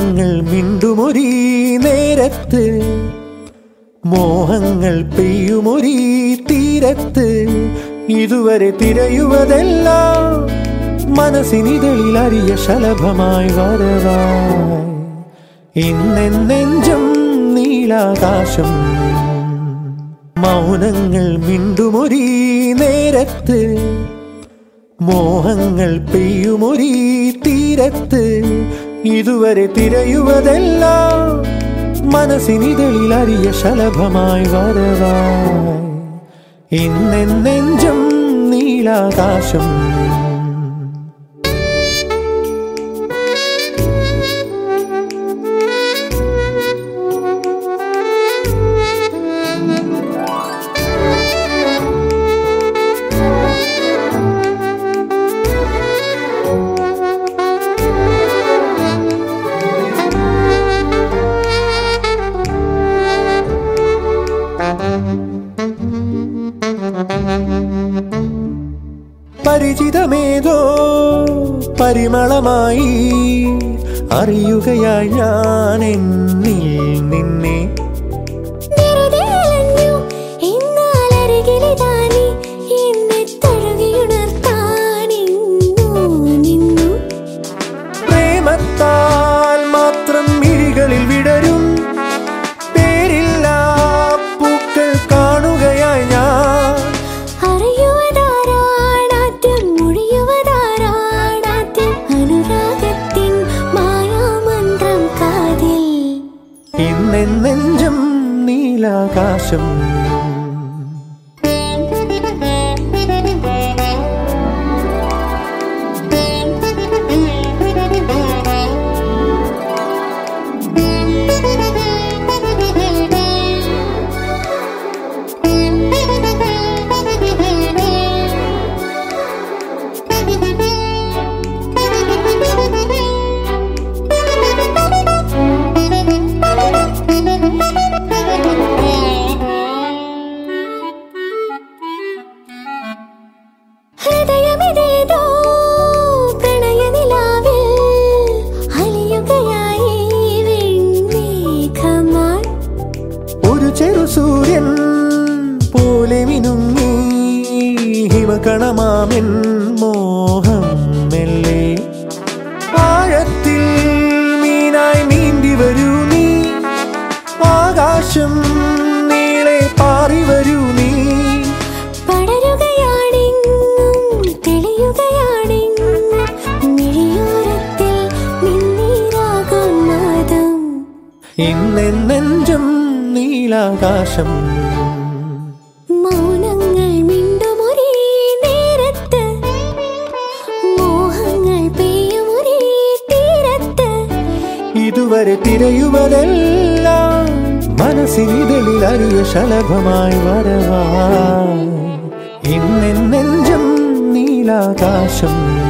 മൗനങ്ങൾ മിണ്ടുമൊരീ നേരത്ത് മോഹങ്ങൾ പെയ്യുമൊരീ തീരത്ത് ഇതുവരെ തിരയുവതെല്ലാം മനസ്സിനിതളിൽ അറിയ ശലഭമായി വരവായി ഇന്നെഞ്ചും നീലാകാശം മൗനങ്ങൾ മിണ്ടുമൊരീ നേരത്ത് മോഹങ്ങൾ പെയ്യുമൊരീ തീരത്ത് ഇതുവരെ തിരയുവതെല്ലാം മനസ്സിനിതളിൽ അറിയ ശലഭമായി വരവായി ഇന്നെഞ്ചും നീലാകാശം പരിചിതമേതോ പരിമളമായി അറിയുകയായി ഞാൻ എന്നിൽ നിന്നെ വെറുതെ അലഞ്ഞു എന്നാൽ അരികിലിതാ നീ എന്നെ തഴുകിയുണർത്താൻ ഇന്നു നിന്നു പ്രേമത്താൽ മാത്രം മിഴികളിൽ വിടരും പേരില്ലാ പൂക്കൾ കാണുകയായി ഞാൻ അറിയുവതാരാണാദ്യം മൊഴിയുവതാരാണാദ്യം അനുരാഗത്തിൻ മായാമന്ത്രം കാതിൽ ഇന്നെഞ്ചും നീലാകാശം ഹൃദയമിതേതോ പ്രണയനിലാവിൽ അലിയുകയായി വെണ്മേഘമായി ഒരു ചെറു സൂര്യൻ പോലെ മിനുങ്ങി ഹിമകണമാമിൻ മോഹം മെല്ലെ ആഴത്തിൽ മീനായി നീന്തി വരൂ നീ ആകാശം നീളെ പാറി വരൂ നീ പടരുകയാണെങ്ങും തെളിയുകയാണെങ്ങും മിഴിയോരത്തിൽ നിന്നീരാകും നാദം ഇന്നെഞ്ചും നീലാകാശം മൗനങ്ങൾ മിണ്ടുമൊരേ നേരത്ത് മോഹങ്ങൾ പെയ്യുമൊരേ തീരത്ത് ഇതുവരെ തിരയുവതെല്ലാം മനസ്സിനിതളിൽ അറിയ ശലഭമായി വരവായി ഇന്നെഞ്ചും നീലാകാശം